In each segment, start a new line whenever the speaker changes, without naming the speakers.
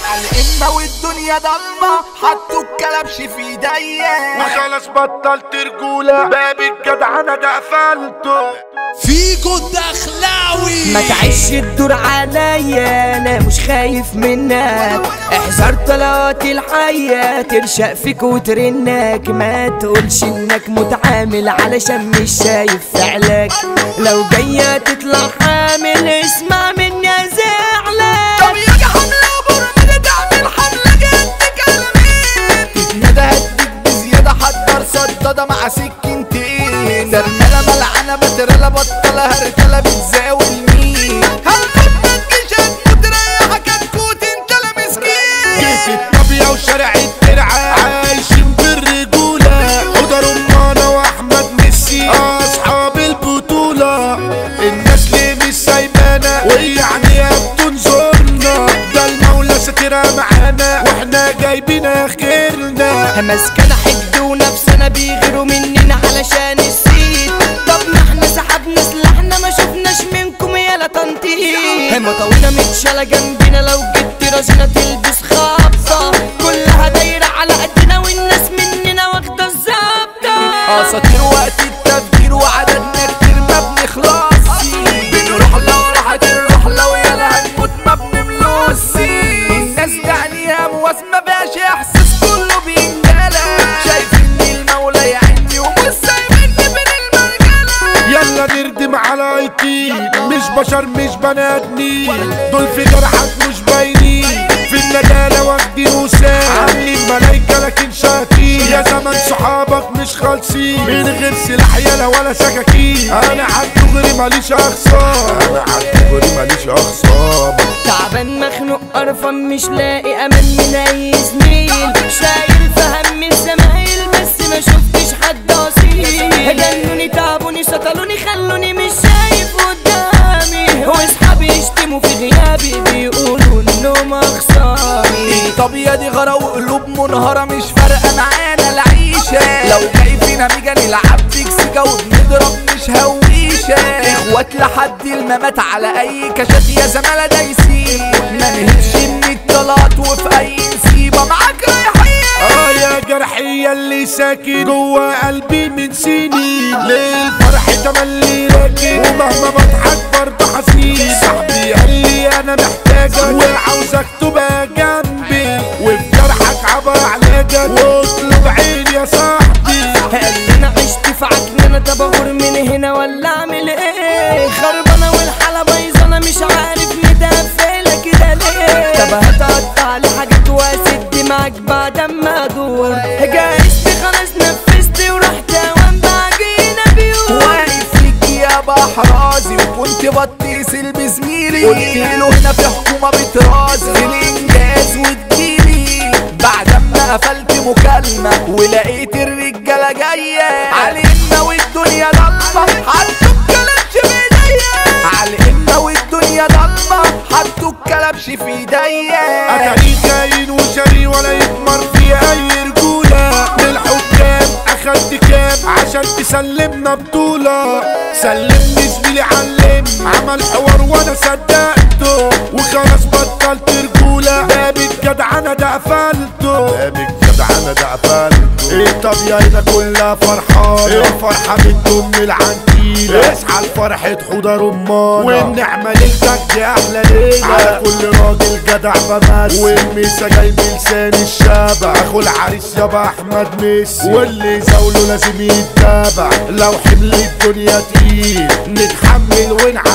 الإمة والدنيا ضلمة حطوا الكلبش في ايديا
وخلاص بطلت رجولة باب الجدع انا ده قفلته
فيجو الدخلاوي
ما تعيش الدور عليا انا مش خايف منك احذر طلعات الحياة ترشق فيك وترنك ما تقولش انك متعامل علشان مش شايف فعلك لو جاية تطلع حامل اسمع مني يا زعلك
طب يجي حملة برمجة تعمل حملة جد كلامين تتندى هديك بزيادة حضر صدادة مع سكينتين درملة ملعنة بترلة بطلة هرتلة بتزاول مين هنموت ما تجيش هتموت ريحك هتفوت انت لا مسكين
كيف الطبيعة وشارع الترعة عايشين بالرجولة حضر أمانة وأحمد ميسي أصحاب البطولة الناس ليه مش سايبانا ويعني بتنظرنا ده المولى ساترها معانا واحنا جايبين آخرنا
مسكنا حقد ونفسنا بيغيروا مننا علشان السيد طب ما احنا سحبنا سلاحنا ما شفناش منكم يالا تنطيط مطاوينا متشالة جنبنا لو جيت راسنا تلبس خابطة كلها دايرة على قدنا والناس مننا واخدة الزبطة
اساطير وقت التفكير وعددنا كتير ما بنخلصش بنروح لو راحت الروح لو يلا هنموت ما بنملوش الناس تعنيها مواس ما بقاش احساس كله بينجلى شايف ان المولى يعيني ومش سايبني بين المرجله
يلا نردم على ايتين مش بشر مش بني ادمين دول في جرحك مش باينين في الندالة واخدين وسام عاملين ملايكة لكن شاكين يا زمن صحابك مش خالصين من غير سلاح يلا ولا سكاكين انا عالدغري ماليش اخصام انا عالدغري ماليش اخصام
تعبان مخنوق قرفان مش لاقي امان من اي زميل شايل في هم الزمايل بس ما شفتش حد اصيل جنوني تعبوني سطلوني خلوني مش شايف قدامي واصحابي يشتموا في غيابي بيقولوا انهم اخصامي
طب يا دي غرا وقلوب منهارة مش فارقة معانا العيشة لو جاي فينا ميجا نلعب فيك سيجا وبنضرب مش هويشة اخوات لحد الممات على اي كشات يا زمالة دايسين ما نهبش من الطلات وفي اي نسيبة معاك رايحين
اه يا جرحية اللي ساكن جوا قلبي من سنين للفرح تملي راكن ومهما بضحك برضه حزين صاحبي قال لي انا محتاجك وعاوزك تبقى جنبي وفي جرحك عبر علاجك واطلب عيني يا صاحبي
قال لي انا عشت في عكننه طب اغور من هنا ولا اعمل ايه خربانه والحاله بايظه انا مش عارف متقفله كده ليه طب هتقطع لي حاجات واسد معاك بعد ما ادور جهزت خلاص نفذت ورحت اوام بعجينه بيوت
واقف ليك يا بحرازي وكنت بتصل بزميلي قلت له هنا في حكومة بترازي الانجاز وتجيلي بعد ما قفلت مكالمة ولقيت الرجالة جاية علينا والدنيا ضلمة حطوا الكلبش في ايديا علينا والدنيا ضلمة حطوا الكلبش في ايديا
اتاري خاين وشري ولا يتمر في اي رجولة للحكام اخدت كام عشان تسلمنا بطولة سلمني زميلي علم عمل حوار وانا صدقته وخلاص بطلت رجولة باب الجدع انا ده قفلته باب الجدع انا ده قفلته الطبيعة هنا كلها فرحانة الفرحة بتضم العنتيلة اصحى لفرحة حوضة رمانة والنعمة ليلتك دي احلى ليلة على كل راجل جدع بمس والميسا جاي بلسان الشبع اخو العريس يابا احمد ميسي واللي زاوله لازم يتابع لو حمل الدنيا تقيل نتحمل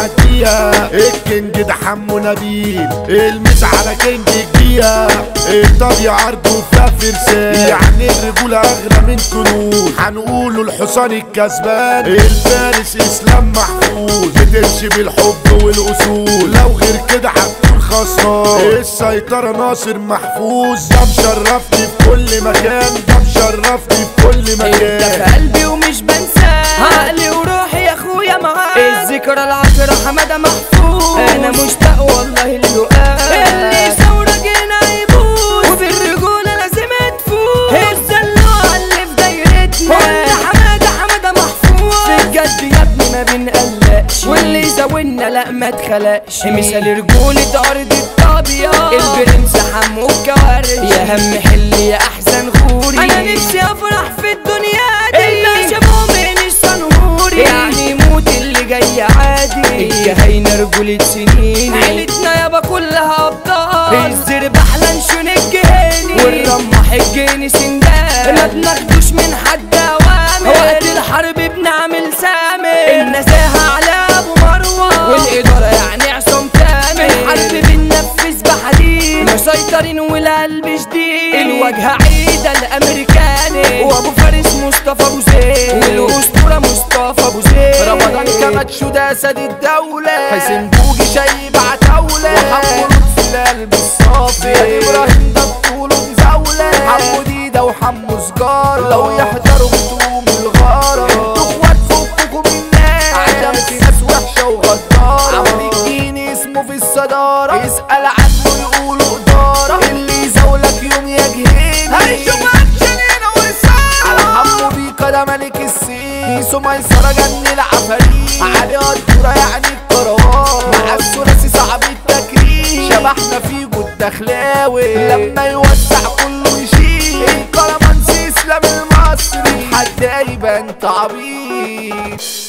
ونعديها الكينج ده حمو نبيل المس على كينج الجيها الطبيعة عرضه فيها فرسان يعني الرجولة اغلى من كنوز هنقوله الحصان الكسبان الفارس اسلام محفوظ بتمشي بالحب والاصول لو غير كده هتكون خسران السيطرة ناصر محفوظ ده مشرفني في كل مكان ده مشرفني في كل
انت مكان في قلبي ومش بنساه عقلي وروحي يا اخويا معاك الذكرى العطرة حمادة محفوظ انا مشتاق والله للقاء اللي ثورة جينا يبوظ وفي الرجولة لازم تفوز الزلوعة اللي في دايرتنا قلنا حمادة حمادة محفوظ في الجد يا ابني ما بنقلقش واللي يزاولنا لا ما اتخلقش مثال رجولة ارض الطابية البرنس حمو الهم حل يا احزن غوري انا نفسي افرح في الدنيا دي الباشا مؤمن الصنهوري يعني موت اللي جاي عادي الجهاينة رجولة سنين عيلتنا يابا كلها ابطال الزرب احلى نشون الجهيني والرمح الجيني سندان ما بناخدوش من حد اوامر وقت الحرب بنعمل سامر النزاهة على ابو مروة والادارة يعني عصام كامل الحرب بننفذ بحديد مسيطرين والقلب شديد الواجهة عيدة الامريكاني وابو فارس مصطفى ابو زيد والاسطورة مصطفى ابو زيد
رمضان كماتشو ده سد الدولة حسين بوجي شايب عتاولة وحمو لطفي القلب الصافي زياد ابراهيم ده بطوله مزاولة حمو ديدة وحمو سجارة لو يحضروا بتقوم الغارة انتوا اخوات فككوا من الناس عشان في ناس وحشة وغدارة عمرو الجيني اسمه في الصدارة يسأل عنه يقولوا إدارة اللي يزاولك يوم يا جهيني هيشوف أكشن هنا ورسالة على حمو بيكا ده ملك السين سو ميسرة جن العفاريت علي قدورة يعني الكروان مع الثلاثي صعب التكريم شبحنا فيه جود دخلاوي لما يوسع كله يشيل الكرمانسي اسلام المصري حد يبقى انت عبيط